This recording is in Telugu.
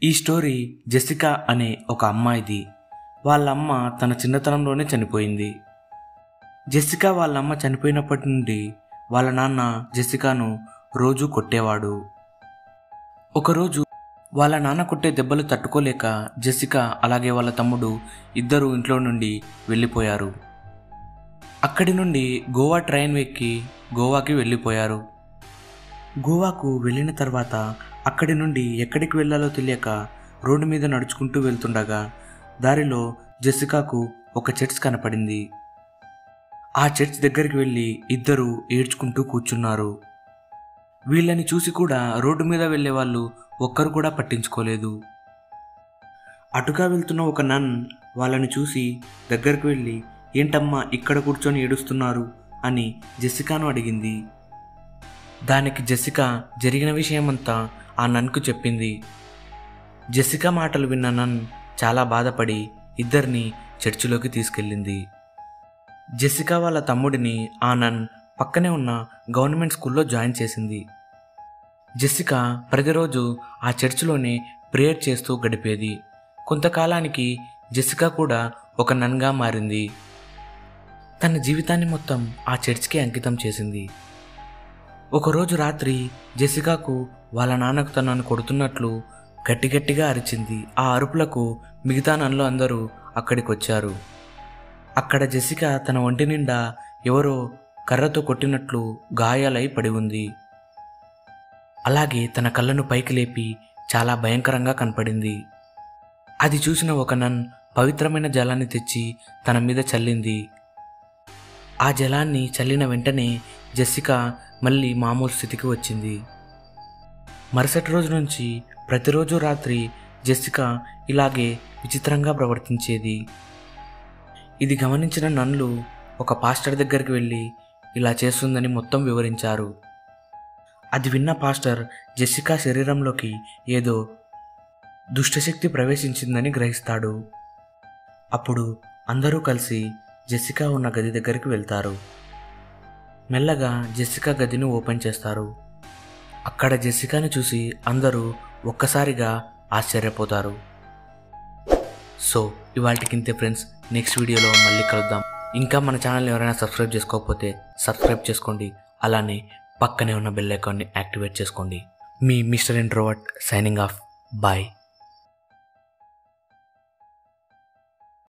ఈ స్టోరీ జెసికా అనే ఒక అమ్మాయిది వాళ్ళ అమ్మ తన చిన్నతనంలోనే చనిపోయింది జెసికా వాళ్ళ అమ్మ చనిపోయినప్పటి నుండి వాళ్ళ నాన్న జెసికాను రోజు కొట్టేవాడు ఒకరోజు వాళ్ళ నాన్న కొట్టే దెబ్బలు తట్టుకోలేక జెసికా అలాగే వాళ్ళ తమ్ముడు ఇద్దరు ఇంట్లో నుండి వెళ్ళిపోయారు అక్కడి నుండి గోవా ట్రైన్ ఎక్కి గోవాకి వెళ్ళిపోయారు గోవాకు వెళ్ళిన తర్వాత అక్కడి నుండి ఎక్కడికి వెళ్ళాలో తెలియక రోడ్డు మీద నడుచుకుంటూ వెళ్తుండగా దారిలో జెసికాకు ఒక చర్చ్ కనపడింది ఆ చర్చ్ దగ్గరికి వెళ్ళి ఇద్దరు ఏడ్చుకుంటూ కూర్చున్నారు వీళ్ళని చూసి కూడా రోడ్డు మీద వెళ్ళే వాళ్ళు ఒక్కరు కూడా పట్టించుకోలేదు అటుగా వెళ్తున్న ఒక నన్ వాళ్ళని చూసి దగ్గరకు వెళ్ళి ఏంటమ్మా ఇక్కడ కూర్చొని ఏడుస్తున్నారు అని జెసికాను అడిగింది దానికి జెసికా జరిగిన విషయమంతా ఆ నన్కు చెప్పింది జెసికా మాటలు విన్న నన్ చాలా బాధపడి ఇద్దరిని చర్చిలోకి తీసుకెళ్ళింది జెసికా వాళ్ళ తమ్ముడిని ఆ నన్ పక్కనే ఉన్న గవర్నమెంట్ స్కూల్లో జాయిన్ చేసింది జెసికా ప్రతిరోజు ఆ చర్చిలోనే ప్రేయర్ చేస్తూ గడిపేది కొంతకాలానికి జెసికా కూడా ఒక నన్గా మారింది తన జీవితాన్ని మొత్తం ఆ చర్చ్కి అంకితం చేసింది ఒకరోజు రాత్రి జెసికాకు వాళ్ళ నాన్నకు తనను కొడుతున్నట్లు గట్టి గట్టిగా అరిచింది ఆ అరుపులకు మిగతా నన్లు అందరూ అక్కడికి వచ్చారు అక్కడ జెసికా తన ఒంటి నిండా ఎవరో కర్రతో కొట్టినట్లు గాయాలై పడి ఉంది అలాగే తన కళ్ళను పైకి లేపి చాలా భయంకరంగా కనపడింది అది చూసిన ఒక నన్ పవిత్రమైన జలాన్ని తెచ్చి తన మీద చల్లింది ఆ జలాన్ని చల్లిన వెంటనే జెస్సికా మళ్ళీ మామూలు స్థితికి వచ్చింది మరుసటి రోజు నుంచి ప్రతిరోజు రాత్రి జెస్సికా ఇలాగే విచిత్రంగా ప్రవర్తించేది ఇది గమనించిన నన్లు ఒక పాస్టర్ దగ్గరికి వెళ్ళి ఇలా చేస్తుందని మొత్తం వివరించారు అది విన్న పాస్టర్ జెస్సికా శరీరంలోకి ఏదో దుష్టశక్తి ప్రవేశించిందని గ్రహిస్తాడు అప్పుడు అందరూ కలిసి జెస్సికా ఉన్న గది దగ్గరికి వెళ్తారు మెల్లగా జెస్సికా గదిని ఓపెన్ చేస్తారు అక్కడ జెస్సికాని చూసి అందరూ ఒక్కసారిగా ఆశ్చర్యపోతారు సో ఇవాళకి ఇంతే ఫ్రెండ్స్ నెక్స్ట్ వీడియోలో మళ్ళీ కలుద్దాం ఇంకా మన ఛానల్ ఎవరైనా సబ్స్క్రైబ్ చేసుకోకపోతే సబ్స్క్రైబ్ చేసుకోండి అలానే పక్కనే ఉన్న బెల్ ఐకాన్ని యాక్టివేట్ చేసుకోండి మీ mister introvert signing off bye